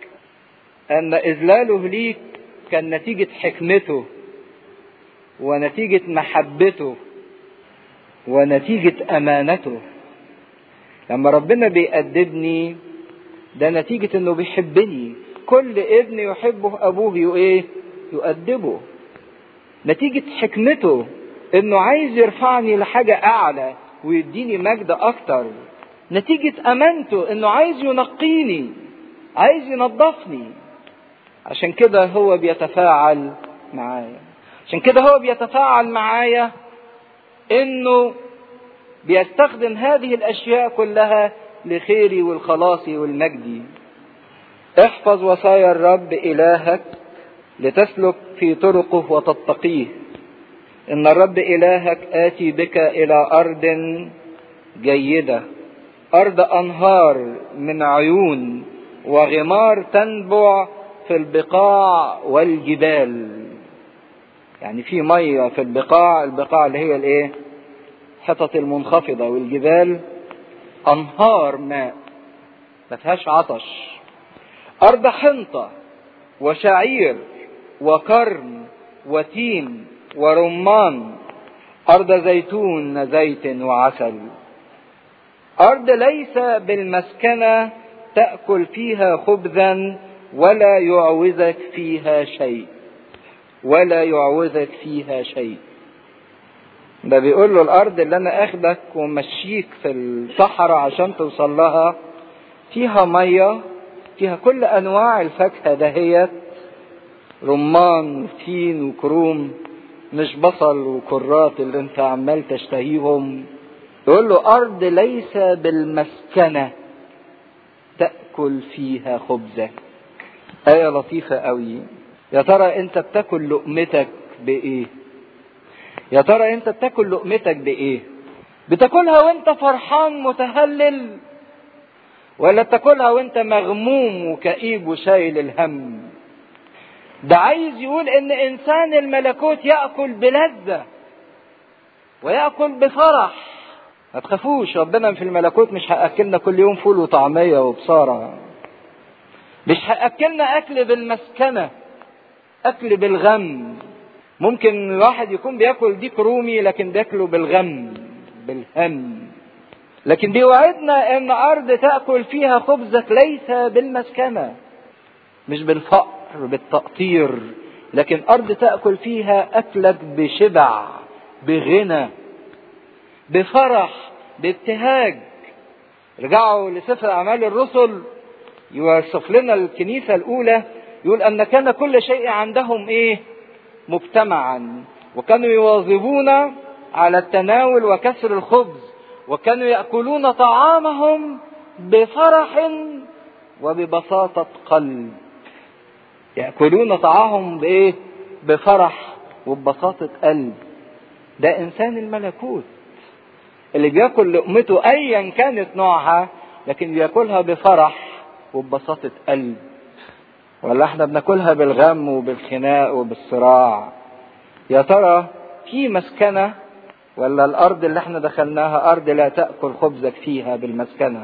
ان اذلاله ليك كان نتيجه حكمته ونتيجه محبته ونتيجه امانته لما ربنا بيأدبني ده نتيجه انه بيحبني كل ابن يحبه ابوه ايه يؤدبه نتيجه حكمته انه عايز يرفعني لحاجه اعلى ويديني مجد اكتر نتيجة امانته انه عايز ينقيني عايز ينظفني عشان كده هو بيتفاعل معايا عشان كده هو بيتفاعل معايا انه بيستخدم هذه الاشياء كلها لخيري والخلاصي والمجدي احفظ وصايا الرب الهك لتسلك في طرقه وتتقيه ان الرب الهك اتي بك الى ارض جيده ارض انهار من عيون وغمار تنبع في البقاع والجبال يعني في ميه في البقاع البقاع اللي هي الايه حتت المنخفضه والجبال انهار ماء ما فيهاش عطش ارض حنطه وشعير وكرم وتين ورمان أرض زيتون زيت وعسل أرض ليس بالمسكنة تأكل فيها خبزا ولا يعوزك فيها شيء ولا يعوزك فيها شيء ده بيقول له الارض اللي انا اخدك ومشيك في الصحراء عشان توصل لها فيها ميه فيها كل انواع الفاكهه دهيت رمان وتين وكروم مش بصل وكرات اللي انت عمال تشتهيهم يقول له ارض ليس بالمسكنه تاكل فيها خبزك ايه لطيفه قوي يا ترى انت بتاكل لقمتك بايه يا ترى انت بتاكل لقمتك بايه بتاكلها وانت فرحان متهلل ولا بتاكلها وانت مغموم وكئيب وشايل الهم ده عايز يقول ان انسان الملكوت ياكل بلذه وياكل بفرح ما تخافوش ربنا في الملكوت مش هاكلنا كل يوم فول وطعميه وبصاره مش هاكلنا اكل بالمسكنه اكل بالغم ممكن الواحد يكون بياكل ديك رومي لكن بياكله بالغم بالهم لكن بيوعدنا ان ارض تاكل فيها خبزك ليس بالمسكنه مش بالفقر بالتقطير لكن ارض تاكل فيها اكلك بشبع بغنى بفرح بابتهاج رجعوا لسفر اعمال الرسل يوصف لنا الكنيسه الاولى يقول ان كان كل شيء عندهم ايه مجتمعا وكانوا يواظبون على التناول وكسر الخبز وكانوا ياكلون طعامهم بفرح وببساطه قلب ياكلون طعامهم بايه بفرح وببساطه قلب ده انسان الملكوت اللي بياكل لقمته ايا كانت نوعها لكن بياكلها بفرح وببساطه قلب ولا احنا بناكلها بالغم وبالخناق وبالصراع يا ترى في مسكنه ولا الارض اللي احنا دخلناها ارض لا تاكل خبزك فيها بالمسكنه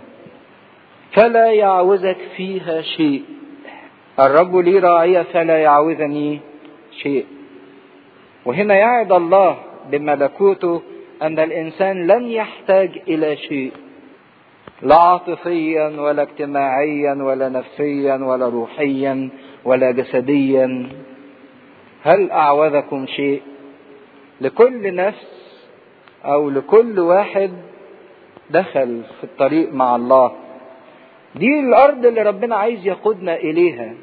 فلا يعوزك فيها شيء الرب لي راعية فلا يعوزني شيء وهنا يعد الله بملكوته ان الانسان لن يحتاج الى شيء لا عاطفيا ولا اجتماعيا ولا نفسيا ولا روحيا ولا جسديا هل اعوذكم شيء لكل نفس او لكل واحد دخل في الطريق مع الله دي الارض اللي ربنا عايز يقودنا اليها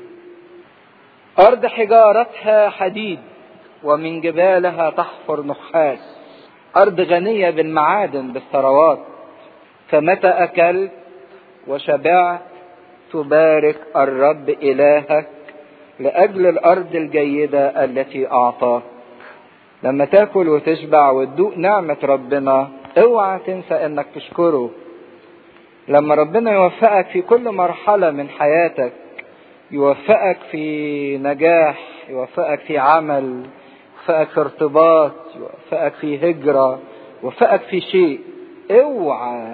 ارض حجارتها حديد ومن جبالها تحفر نحاس ارض غنيه بالمعادن بالثروات فمتى اكلت وشبعت تبارك الرب الهك لاجل الارض الجيده التي اعطاك لما تاكل وتشبع وتدوق نعمه ربنا اوعى تنسى انك تشكره لما ربنا يوفقك في كل مرحله من حياتك يوفقك في نجاح يوفقك في عمل يوفقك في ارتباط يوفقك في هجره يوفقك في شيء اوعى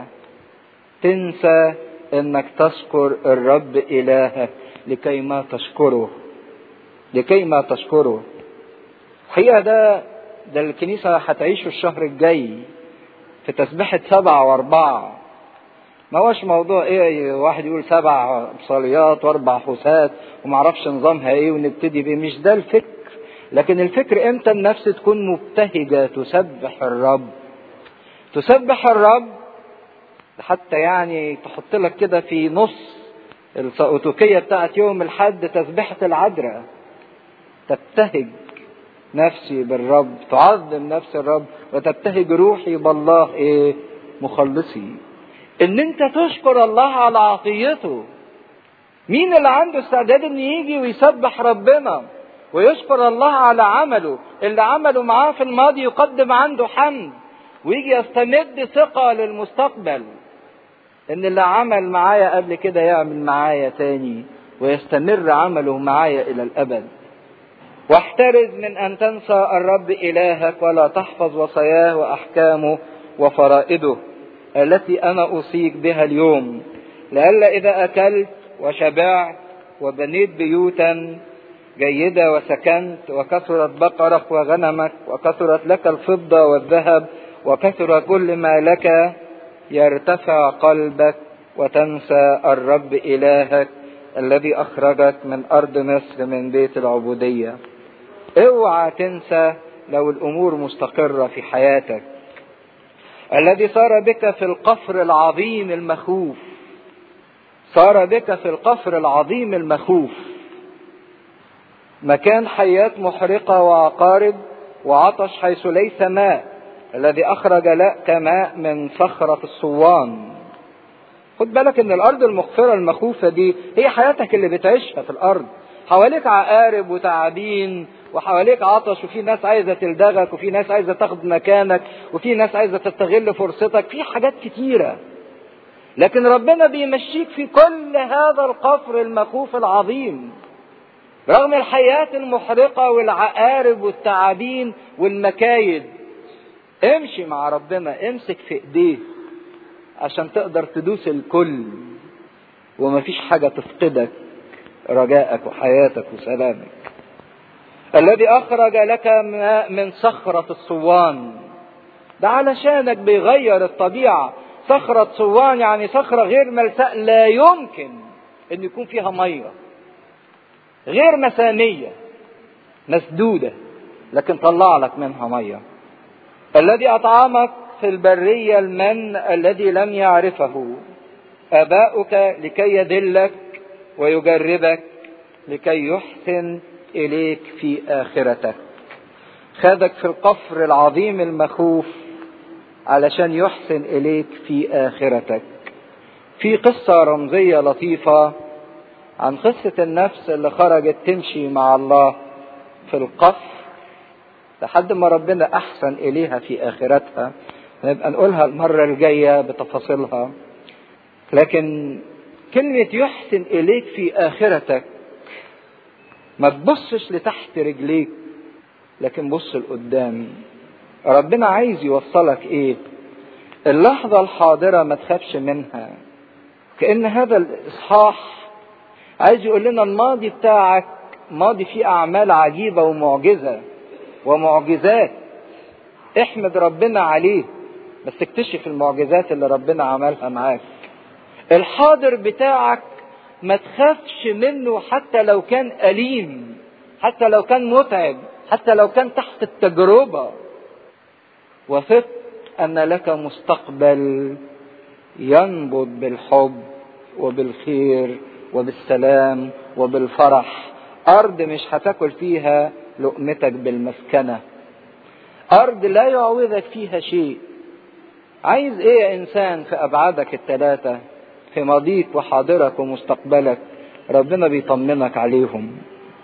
تنسى انك تشكر الرب الهك لكي ما تشكره لكي ما تشكره الحقيقه ده ده الكنيسه هتعيشه الشهر الجاي في تسبيحه سبعه واربعه ما هوش موضوع ايه واحد يقول سبع صليات واربع حسات ومعرفش نظامها ايه ونبتدي بايه مش ده الفكر لكن الفكر امتى النفس تكون مبتهجه تسبح الرب تسبح الرب حتى يعني تحط لك كده في نص السأوتوكية بتاعت يوم الحد تسبحة العذراء تبتهج نفسي بالرب تعظم نفس الرب وتبتهج روحي بالله ايه مخلصي ان انت تشكر الله على عطيته مين اللي عنده استعداد ان يجي ويسبح ربنا ويشكر الله على عمله اللي عمله معاه في الماضي يقدم عنده حمد ويجي يستمد ثقة للمستقبل ان اللي عمل معايا قبل كده يعمل معايا تاني ويستمر عمله معايا الى الابد واحترز من ان تنسى الرب الهك ولا تحفظ وصاياه واحكامه وفرائده التي انا اوصيك بها اليوم لئلا اذا اكلت وشبعت وبنيت بيوتا جيدة وسكنت وكثرت بقرك وغنمك وكثرت لك الفضة والذهب وكثر كل ما لك يرتفع قلبك وتنسى الرب إلهك الذي أخرجك من أرض مصر من بيت العبودية اوعى تنسى لو الأمور مستقرة في حياتك الذي صار بك في القفر العظيم المخوف صار بك في القفر العظيم المخوف مكان حيات محرقة وعقارب وعطش حيث ليس ماء الذي أخرج لك ماء من صخرة الصوان خد بالك ان الارض المغفرة المخوفة دي هي حياتك اللي بتعيشها في الارض حواليك عقارب وتعابين وحواليك عطش وفي ناس عايزة تلدغك وفي ناس عايزة تاخد مكانك وفي ناس عايزة تستغل فرصتك في حاجات كتيرة لكن ربنا بيمشيك في كل هذا القفر المخوف العظيم رغم الحياة المحرقة والعقارب والتعابين والمكايد امشي مع ربنا امسك في ايديه عشان تقدر تدوس الكل ومفيش حاجة تفقدك رجائك وحياتك وسلامك الذي أخرج لك ماء من صخرة الصوان ده علشانك بيغير الطبيعة صخرة صوان يعني صخرة غير ملساء لا يمكن أن يكون فيها مية غير مسامية مسدودة لكن طلع لك منها مية الذي أطعمك في البرية المن الذي لم يعرفه آباؤك لكي يدلك ويجربك لكي يحسن إليك في آخرتك خذك في القفر العظيم المخوف علشان يحسن إليك في آخرتك في قصة رمزية لطيفة عن قصة النفس اللي خرجت تمشي مع الله في القفر لحد ما ربنا أحسن إليها في آخرتها نبقى نقولها المرة الجاية بتفاصيلها لكن كلمة يحسن إليك في آخرتك ما تبصش لتحت رجليك لكن بص لقدام ربنا عايز يوصلك ايه اللحظة الحاضرة ما تخافش منها كأن هذا الإصحاح عايز يقول لنا الماضي بتاعك ماضي فيه أعمال عجيبة ومعجزة ومعجزات احمد ربنا عليه بس اكتشف المعجزات اللي ربنا عملها معاك الحاضر بتاعك ما تخافش منه حتى لو كان أليم حتى لو كان متعب حتى لو كان تحت التجربة وثق أن لك مستقبل ينبض بالحب وبالخير وبالسلام وبالفرح أرض مش هتاكل فيها لقمتك بالمسكنة أرض لا يعوضك فيها شيء عايز إيه يا إنسان في أبعادك الثلاثة في ماضيك وحاضرك ومستقبلك ربنا بيطمنك عليهم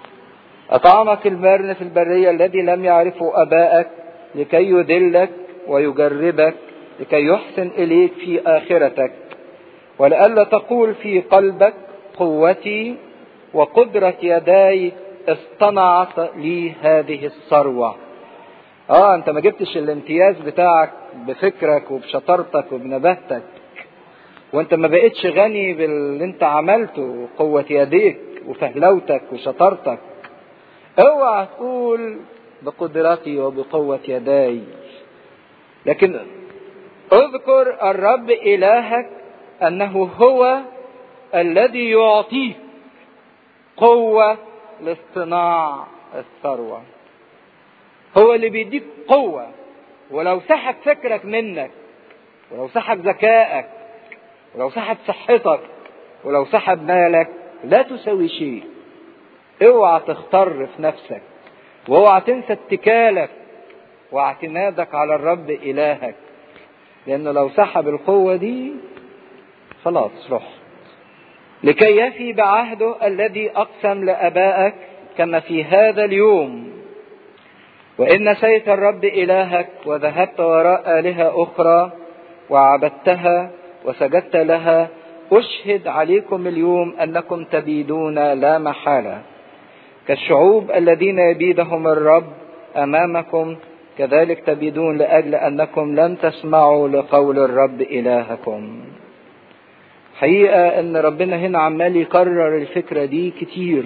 أطعمك البرن في البرية الذي لم يعرفه أبائك لكي يذلك ويجربك لكي يحسن إليك في آخرتك ولئلا تقول في قلبك قوتي وقدرة يداي اصطنعت لي هذه الثروة اه انت ما جبتش الامتياز بتاعك بفكرك وبشطارتك وبنباهتك وانت ما بقتش غني باللي انت عملته قوة يديك وفهلوتك وشطارتك اوعى تقول بقدرتي وبقوة يداي لكن اذكر الرب الهك انه هو الذي يعطيك قوة لاصطناع الثروة هو اللي بيديك قوة ولو سحب فكرك منك ولو سحب ذكائك ولو سحب صحتك ولو سحب مالك لا تسوي شيء اوعى تختار في نفسك واوعى تنسى اتكالك واعتمادك على الرب الهك لانه لو سحب القوة دي خلاص رحت لكي يفي بعهده الذي اقسم لابائك كما في هذا اليوم وان نسيت الرب الهك وذهبت وراء الهه اخرى وعبدتها وسجدت لها اشهد عليكم اليوم انكم تبيدون لا محاله كالشعوب الذين يبيدهم الرب امامكم كذلك تبيدون لاجل انكم لم تسمعوا لقول الرب الهكم حقيقه ان ربنا هنا عمال يكرر الفكره دي كتير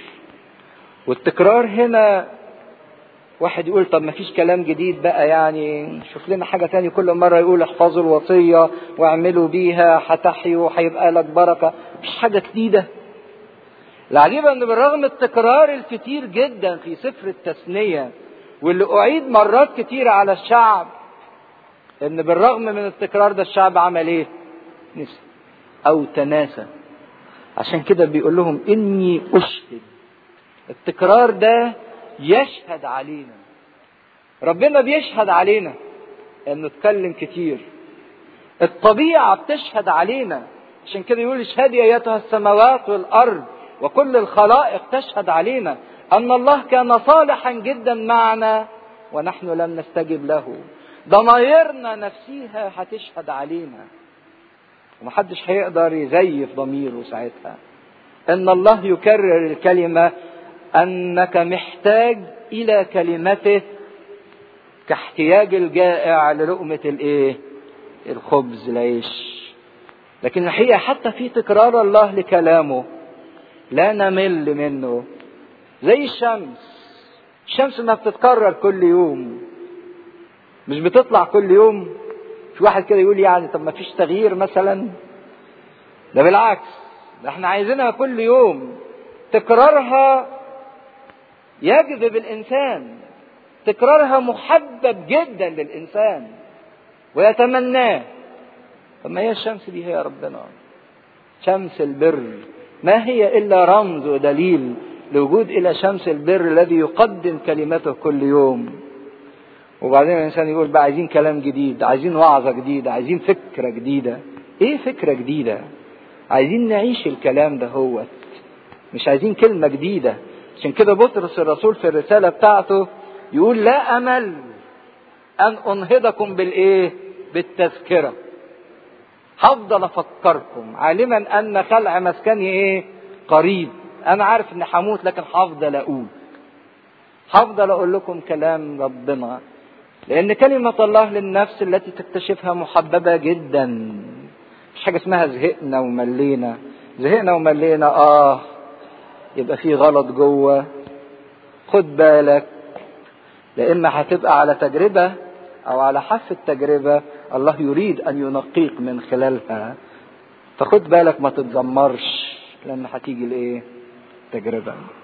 والتكرار هنا واحد يقول طب ما فيش كلام جديد بقى يعني شوف لنا حاجة تاني كل مرة يقول احفظوا الوصية واعملوا بيها هتحيوا هيبقى لك بركة مفيش حاجة جديدة العجيب ان بالرغم التكرار الكتير جدا في سفر التثنية واللي اعيد مرات كتيرة على الشعب ان بالرغم من التكرار ده الشعب عمل ايه نسي او تناسى عشان كده بيقول لهم اني اشهد التكرار ده يشهد علينا ربنا بيشهد علينا انه اتكلم كتير الطبيعة بتشهد علينا عشان كده يقول اشهدي ايتها السماوات والارض وكل الخلائق تشهد علينا ان الله كان صالحا جدا معنا ونحن لم نستجب له ضمايرنا نفسيها هتشهد علينا ومحدش هيقدر يزيف ضميره ساعتها ان الله يكرر الكلمة انك محتاج الى كلمته كاحتياج الجائع للقمة الايه الخبز العيش لكن الحقيقة حتى في تكرار الله لكلامه لا نمل منه زي الشمس الشمس ما بتتكرر كل يوم مش بتطلع كل يوم في واحد كده يقول يعني طب ما فيش تغيير مثلا ده بالعكس ده احنا عايزينها كل يوم تكرارها يجذب الانسان تكرارها محبب جدا للانسان ويتمناه طب ما هي الشمس دي هي ربنا شمس البر ما هي الا رمز ودليل لوجود الى شمس البر الذي يقدم كلمته كل يوم وبعدين الانسان يقول بقى عايزين كلام جديد عايزين وعظه جديده عايزين فكره جديده ايه فكره جديده عايزين نعيش الكلام ده هو مش عايزين كلمه جديده عشان كده بطرس الرسول في الرساله بتاعته يقول لا امل ان انهضكم بالايه بالتذكره هفضل افكركم عالما ان خلع مسكني ايه قريب انا عارف اني هموت لكن هفضل اقول هفضل اقول لكم كلام ربنا لان كلمة الله للنفس التي تكتشفها محببة جدا مش حاجة اسمها زهقنا وملينا زهقنا وملينا اه يبقى في غلط جوه خد بالك لا اما هتبقى على تجربة او على حف التجربة الله يريد ان ينقيك من خلالها فخد بالك ما تتذمرش لان هتيجي الايه تجربة